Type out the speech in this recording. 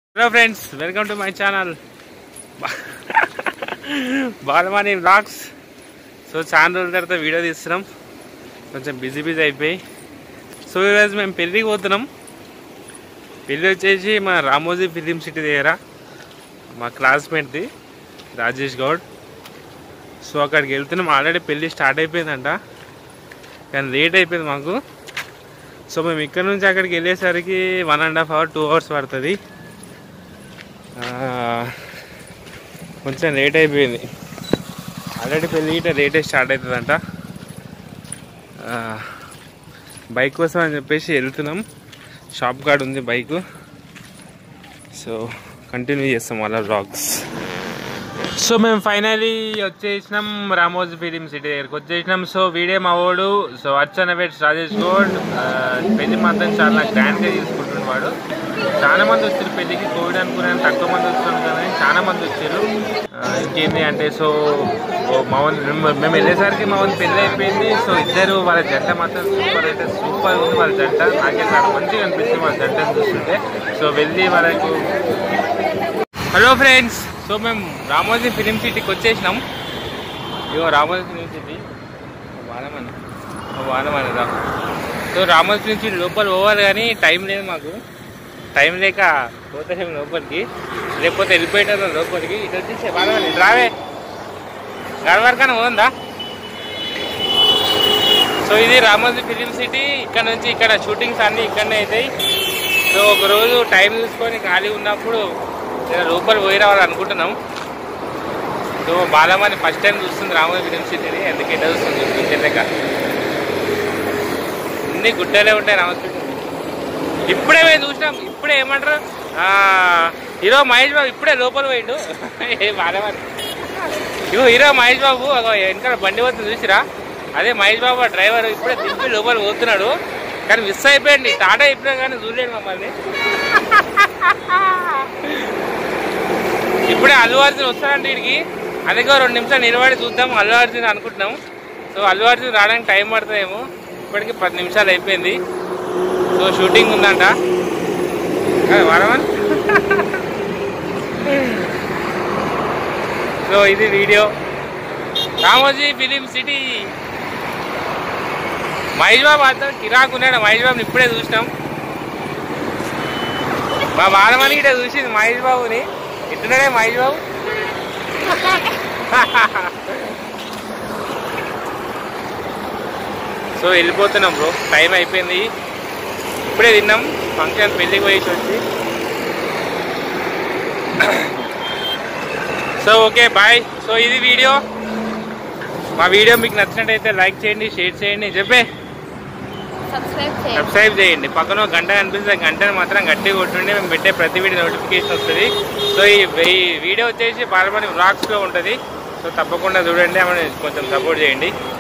Hello friends welcome to my channel Balamani vlogs so చాలా రోజుల తర్వాత వీడియో తీస్తున్నాం కొంచెం బిజీ బిజీ అయిపోయి సో ఈరోజు మేము పెళ్ళికి పోతున్నాం పెళ్ళి వచ్చేసి మా రామోజీ ఫిలిం సిటీ దగ్గర మా క్లాస్మేట్ది రాజేష్ గౌడ్ సో అక్కడికి వెళ్తున్నాం ఆల్రెడీ పెళ్ళి స్టార్ట్ అయిపోయిందంట కానీ లేట్ అయిపోయింది మాకు సో మేము ఇక్కడ నుంచి అక్కడికి వెళ్ళేసరికి one and half hour two hours పడుతుంది ఆ, కొంచెం లేట్ అయిపోయింది ఆల్రెడీ పెళ్ళి గిట్ట లేటే స్టార్ట్ అవుతుందంట ఆ, బైక్ కోసం అని చెప్పేసి వెళ్తున్నాం షాప్ కార్డ్ ఉంది బైక్ సో కంటిన్యూ చేస్తాం అలా బ్లాగ్స్ సో మేము ఫైనలీ వచ్చేసినాం రామోజీ ఫిలిం సిటీ దగ్గరికి వచ్చేసినాం సో వీడే మా వాడు సో అర్చన వెట్స్ రాజేష్ గౌడ్ ఆ, పెళ్లి మాత్రం చాలా గ్రాండ్గా తీసుకుంటున్నాడు వాడు చాలా మంది వచ్చారు పెళ్లికి కోవిడ్ అనుకున్నాను తక్కువ మంది వచ్చారు కానీ చాలా మంది వచ్చారు ఆ, ఇంకేంటి అంటే సో ఓ మవన్ మేము మేము వెళ్ళేసరికి మవన్ పెళ్ళి అయిపోయింది సో ఇద్దరు వాళ్ళ జంట మాత్రం సూపర్ అయితే సూపర్ ఉంది వాళ్ళ జంట నాకే చాలా మంచిగా అనిపిస్తుంది వాళ్ళ జంటను చూస్తుంటే సో వెళ్ళి వాళ్ళకు హలో ఫ్రెండ్స్ సో మేము రామోజీ ఫిలిం సిటీకి వచ్చేసినాం ఇగో రామోజీ ఫిలిం సిటీ వానమని వానమని రా సో రామోజీ ఫిలిం సిటీ లోపల పోవాలి కానీ టైం లేదు మాకు టైం లేక పోతాం లోపలికి లేకపోతే వెళ్ళిపోయేటారు లోపలికి ఇటు వచ్చేసి వానమని రావే గడవరకన్నా పోందా సో ఇది రామోజీ ఫిలిం సిటీ ఇక్కడ నుంచి ఇక్కడ షూటింగ్స్ అన్నీ ఇక్కడనే అవుతాయి సో ఒక రోజు టైం చూసుకొని ఖాళీ ఉన్నప్పుడు నేను లోపల పోయి రావాలి అనుకుంటున్నాం సో బాలమని ఫస్ట్ టైం చూస్తుంది రామోజీ ఫిలిం సిటీని ఎందుకు ఇట్లా చూస్తుంది చూపించలేక అన్ని గుడ్డలే ఉంటాయి రామోజీ ఫిలిం సిటీ. ఇప్పుడే మేము చూసినాం ఇప్పుడే ఏమంటారు ఆ, హీరో మహేష్ బాబు ఇప్పుడే లోపల పోయిండు ఏ బాలమని ఇగో హీరో మహేష్ బాబు అగో వెనకాల బండి పోతుంది చూసిరా అదే మహేష్ బాబు ఆ డ్రైవర్ ఇప్పుడే దింపి లోపల పోతున్నాడు కానీ మిస్ అయిపోయింది టాటా చెప్పినా కానీ చూడలేడు మమ్మల్ని ఇప్పుడే అల్లు అర్జున్ వస్తాడంటే వీడికి అందుకే రెండు నిమిషాలు నిలబడి చూద్దాం అల్లు అర్జున్ అనుకుంటున్నాం సో అల్లు అర్జున్ రావడానికి టైం పడుతుందేమో ఇప్పటికి పది నిమిషాలు అయిపోయింది సో షూటింగ్ ఉందంట కదా, వారమన్ సో ఇది video Ramoji film city Mahesh Babu అంతా కిరాకు ఉన్నాడు మహేష్ బాబుని ఇప్పుడే చూసినాం మా బాలమణి గిట్ట చూసింది మహేష్ బాబుని ఇట్టున్నాడే మహేష్ బాబు సో వెళ్ళిపోతున్నాం బ్రో టైం అయిపోయింది ఇప్పుడే తిన్నాం ఫంక్షన్ పెళ్ళికి పోయేసి వచ్చి సో ఓకే బాయ్ సో ఇది వీడియో మా వీడియో మీకు నచ్చినట్టయితే లైక్ చేయండి షేర్ చేయండి చెప్పే సబ్స్క్రైబ్ చేయండి సబ్స్క్రైబ్ చేయండి పక్కన ఒక గంట కనిపిస్తే ఆ గంటను మాత్రం గట్టిగా కొట్టుండి మేము పెట్టే ప్రతి వీడియో నోటిఫికేషన్ వస్తుంది సో ఈ ఈ వీడియో వచ్చేసి బాలమణి వ్లాగ్స్లో ఉంటుంది సో తప్పకుండా చూడండి ఆమెను కొంచెం సపోర్ట్ చేయండి